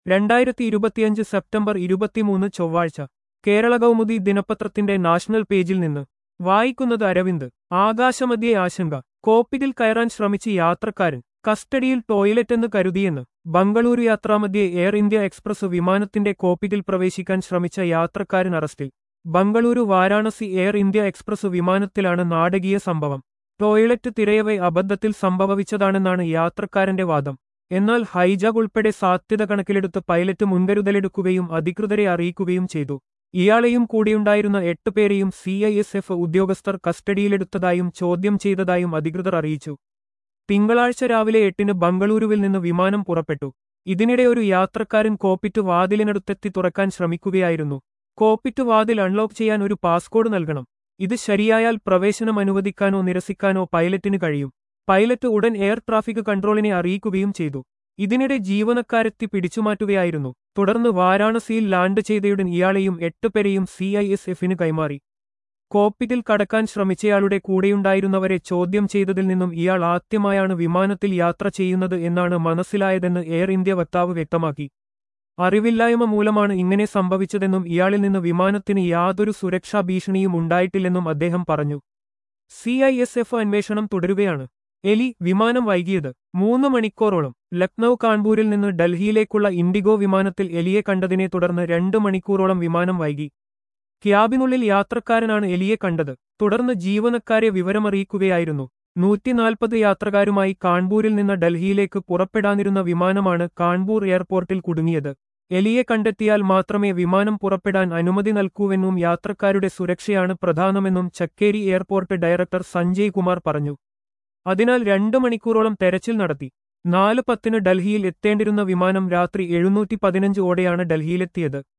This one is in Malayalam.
രണ്ടായിരത്തി ഇരുപത്തിയഞ്ച് സെപ്റ്റംബർ ഇരുപത്തിമൂന്ന് ചൊവ്വാഴ്ച കേരള കൗമുദി ദിനപത്രത്തിന്റെ നാഷണൽ പേജിൽ നിന്ന് വായിക്കുന്നത് അരവിന്ദ് ആകാശമധ്യേ ആശങ്ക കോപ്പിറ്റിൽ കയറാൻ ശ്രമിച്ച് യാത്രക്കാരൻ കസ്റ്റഡിയിൽ ടോയ്ലറ്റെന്ന് കരുതിയെന്ന് ബംഗളൂരു യാത്രാമധ്യേ എയർ ഇന്ത്യ എക്സ്പ്രസ് വിമാനത്തിന്റെ കോപ്പിറ്റിൽ പ്രവേശിക്കാൻ ശ്രമിച്ച യാത്രക്കാരൻ അറസ്റ്റിൽ Bengaluru Varanasi Air India Express വിമാനത്തിലാണ് നാടകീയ സംഭവം ടോയ്ലറ്റ് തിരയവെ അബദ്ധത്തിൽ സംഭവിച്ചതാണെന്നാണ് യാത്രക്കാരന്റെ വാദം എന്നാൽ ഹൈജാഗ് ഉൾപ്പെടെ സാധ്യത കണക്കിലെടുത്ത് പൈലറ്റ് മുൻകരുതലെടുക്കുകയും അധികൃതരെ അറിയിക്കുകയും ചെയ്തു ഇയാളെയും കൂടിയുണ്ടായിരുന്ന എട്ടുപേരെയും സി ഐ എസ് എഫ് ഉദ്യോഗസ്ഥർ കസ്റ്റഡിയിലെടുത്തതായും ചോദ്യം ചെയ്തതായും അധികൃതർ അറിയിച്ചു തിങ്കളാഴ്ച രാവിലെ എട്ടിന് ബംഗളൂരുവിൽ നിന്ന് വിമാനം പുറപ്പെട്ടു ഇതിനിടെ ഒരു യാത്രക്കാരൻ കോപ്പിറ്റ് വാതിലിനടുത്തെത്തി തുറക്കാൻ ശ്രമിക്കുകയായിരുന്നു കോപ്പിറ്റ് വാതിൽ അൺലോക്ക് ചെയ്യാൻ ഒരു പാസ്കോഡ് നൽകണം ഇത് ശരിയായാൽ പ്രവേശനം അനുവദിക്കാനോ നിരസിക്കാനോ പൈലറ്റിന് കഴിയും പൈലറ്റ് ഉടൻ എയർ ട്രാഫിക് കൺട്രോളിനെ അറിയിക്കുകയും ചെയ്തു ഇതിനിടെ ജീവനക്കാരെത്തി പിടിച്ചുമാറ്റുകയായിരുന്നു തുടർന്ന് വാരാണസിയിൽ ലാൻഡ് ചെയ്തയുടൻ ഇയാളെയും എട്ടുപേരെയും സി ഐ എസ് എഫിന് കൈമാറി കോപ്പിറ്റിൽ കടക്കാൻ ശ്രമിച്ചയാളുടെ കൂടെയുണ്ടായിരുന്നവരെ ചോദ്യം ചെയ്തതിൽ നിന്നും ഇയാൾ ആദ്യമായാണ് വിമാനത്തിൽ യാത്ര ചെയ്യുന്നത് എന്നാണ് മനസ്സിലായതെന്ന് എയർ ഇന്ത്യ വക്താവ് വ്യക്തമാക്കി അറിവില്ലായ്മ മൂലമാണ് ഇങ്ങനെ സംഭവിച്ചതെന്നും ഇയാളിൽ നിന്ന് വിമാനത്തിന് യാതൊരു സുരക്ഷാ ഭീഷണിയും ഉണ്ടായിട്ടില്ലെന്നും അദ്ദേഹം പറഞ്ഞു സി ഐ എസ് എഫ് അന്വേഷണം തുടരുകയാണ് എലി വിമാനം വൈകിയത് മൂന്ന് മണിക്കൂറോളം ലക്നൌ കാൺപൂരിൽ നിന്ന് ഡൽഹിയിലേക്കുള്ള ഇൻഡിഗോ വിമാനത്തിൽ എലിയെ കണ്ടതിനെ തുടർന്ന് രണ്ട് മണിക്കൂറോളം വിമാനം വൈകി ക്യാബിനുള്ളിൽ യാത്രക്കാരനാണ് എലിയെ കണ്ടത് തുടർന്ന് ജീവനക്കാരെ വിവരമറിയിക്കുകയായിരുന്നു നൂറ്റിനാൽപ്പത് യാത്രക്കാരുമായി കാൺപൂരിൽ നിന്ന് ഡൽഹിയിലേക്ക് പുറപ്പെടാനിരുന്ന വിമാനമാണ് കാൺപൂർ എയർപോർട്ടിൽ കുടുങ്ങിയത് എലിയെ കണ്ടെത്തിയാൽ മാത്രമേ വിമാനം പുറപ്പെടാൻ അനുമതി നൽകൂവെന്നും യാത്രക്കാരുടെ സുരക്ഷയാണ് പ്രധാനമെന്നും ചക്കേരി എയർപോർട്ട് ഡയറക്ടർ സഞ്ജയ് കുമാർ പറഞ്ഞു അതിനാൽ രണ്ടു മണിക്കൂറോളം തെരച്ചിൽ നടത്തി നാല് പത്തിന് ഡൽഹിയിൽ എത്തേണ്ടിരുന്ന വിമാനം രാത്രി എഴുന്നൂറ്റി പതിനഞ്ച് ഓടെയാണ് ഡൽഹിയിലെത്തിയത്